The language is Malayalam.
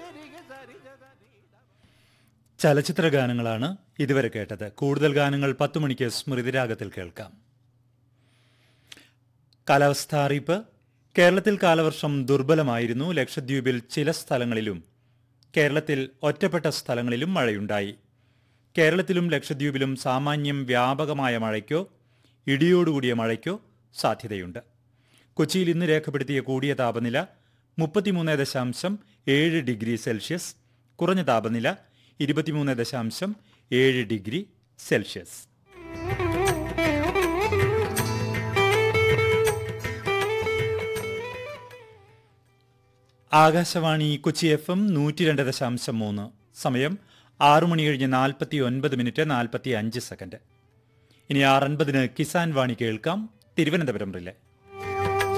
ചലച്ചിത്ര ഗാനങ്ങളാണ് ഇതുവരെ കേട്ടത് കൂടുതൽ ഗാനങ്ങൾ പത്തു മണിക്ക് സ്മൃതിരാഗത്തിൽ കേൾക്കാം കാലാവസ്ഥ അറിയിപ്പ് കേരളത്തിൽ കാലവർഷം ദുർബലമായിരുന്നു ലക്ഷദ്വീപിൽ ചില സ്ഥലങ്ങളിലും കേരളത്തിൽ ഒറ്റപ്പെട്ട സ്ഥലങ്ങളിലും മഴയുണ്ടായി കേരളത്തിലും ലക്ഷദ്വീപിലും സാമാന്യം വ്യാപകമായ മഴയ്ക്കോ ഇടിയോടുകൂടിയ മഴയ്ക്കോ സാധ്യതയുണ്ട് കൊച്ചിയിൽ ഇന്ന് രേഖപ്പെടുത്തിയ കൂടിയ താപനില മുപ്പത്തിമൂന്ന് ദശാംശം ഏഴ് ഡിഗ്രി സെൽഷ്യസ് കുറഞ്ഞ താപനില ഇരുപത്തിമൂന്ന് ദശാംശം ഏഴ് degree Celsius Akashvani Kochi F M നൂറ്റി രണ്ട് ദശാംശം മൂന്ന് സമയം ആറു മണി കഴിഞ്ഞ് നാൽപ്പത്തി ഒൻപത് മിനിറ്റ് നാൽപ്പത്തി അഞ്ച് സെക്കൻഡ് ഇനി ആറൻപതിന് കിസാൻ വാണി കേൾക്കാം തിരുവനന്തപുരം റിലെ